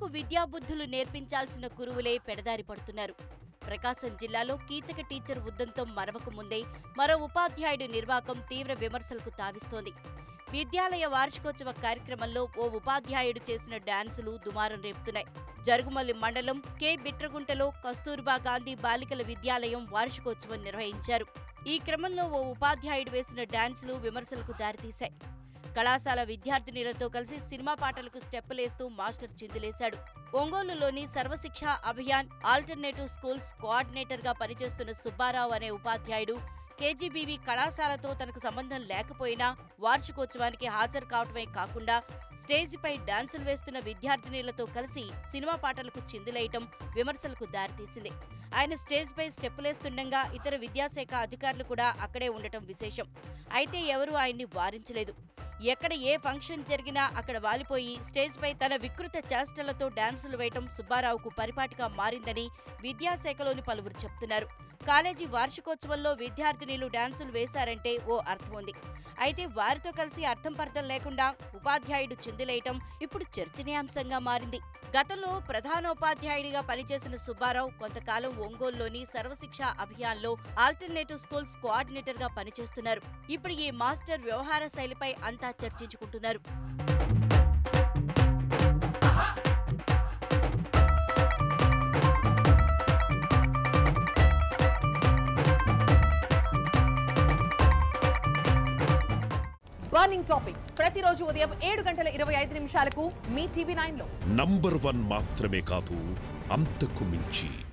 విద్యాబుద్ధులు నేర్పించాల్సిన గురువులే పెడదారి పడుతున్నారు ప్రకాశం జిల్లాలో కీచక టీచర్ ఉద్దంతం మరవక ముందే మరో ఉపాధ్యాయుడి నిర్వాకం తీవ్ర విమర్శలకు తావిస్తోంది విద్యాలయ వార్షికోత్సవ కార్యక్రమంలో ఓ ఉపాధ్యాయుడు చేసిన డాన్సులు దుమారం రేపుతున్నాయి జరుగుమల్లి మండలం కె బిట్రగుంటలో కస్తూర్బా గాంధీ బాలికల విద్యాలయం వార్షికోత్సవం నిర్వహించారు ఈ క్రమంలో ఓ ఉపాధ్యాయుడు వేసిన డాన్సులు విమర్శలకు దారితీశాయి కళాశాల విద్యార్థినిలతో కలిసి సినిమా పాటలకు స్టెప్పులేస్తూ మాస్టర్ చిందులేశాడు ఒంగోలులోని Sarva Shiksha Abhiyan alternative schools coordinator గా పనిచేస్తున్న సుబ్బారావు అనే ఉపాధ్యాయుడు కేజీబీవీ కళాశాలతో తనకు సంబంధం లేకపోయినా వార్షికోత్సవానికి హాజరు కావటమే కాకుండా స్టేజిపై డాన్సులు వేస్తున్న విద్యార్థినిలతో కలిసి సినిమా పాటలకు చిందులేయటం విమర్శలకు దారితీసింది ఆయన స్టేజ్పై స్టెప్పులేస్తుండగా ఇతర విద్యాశాఖ అధికారులు కూడా అక్కడే ఉండటం విశేషం అయితే ఎవరూ ఆయన్ని వారించలేదు ఎక్కడ ఏ ఫంక్షన్ జరిగినా అక్కడ వాలిపోయి స్టేజ్పై తన వికృత చేష్టలతో డాన్సులు వేయటం సుబ్బారావుకు పరిపాటిగా మారిందని విద్యాశాఖలోని పలువురు చెప్తున్నారు కాలేజీ వార్షికోత్సవంలో విద్యార్థినిలు డాన్సులు వేశారంటే ఓ అర్థం ఉంది అయితే వారితో కలిసి అర్థం పర్థం లేకుండా ఉపాధ్యాయుడు చిందులేయటం ఇప్పుడు చర్చనీయాంశంగా మారింది గతంలో ప్రధానోపాధ్యాయుడిగా పనిచేసిన సుబ్బారావు కొంతకాలం ఒంగోలులోని సర్వశిక్ష అభియాన్లో ఆల్టర్నేటివ్ స్కూల్స్ కోఆర్డినేటర్ గా పనిచేస్తున్నారు ఇప్పుడు ఈ మాస్టర్ వ్యవహార శైలిపై అంతా చర్చించుకుంటున్నారు బర్నింగ్ టాపిక్ ప్రతిరోజు ఉదయం ఏడు గంటల ఇరవై ఐదు నిమిషాలకు మీ టీవీ నైన్ లో నంబర్ వన్ మాత్రమే కాదు అంతకు మించి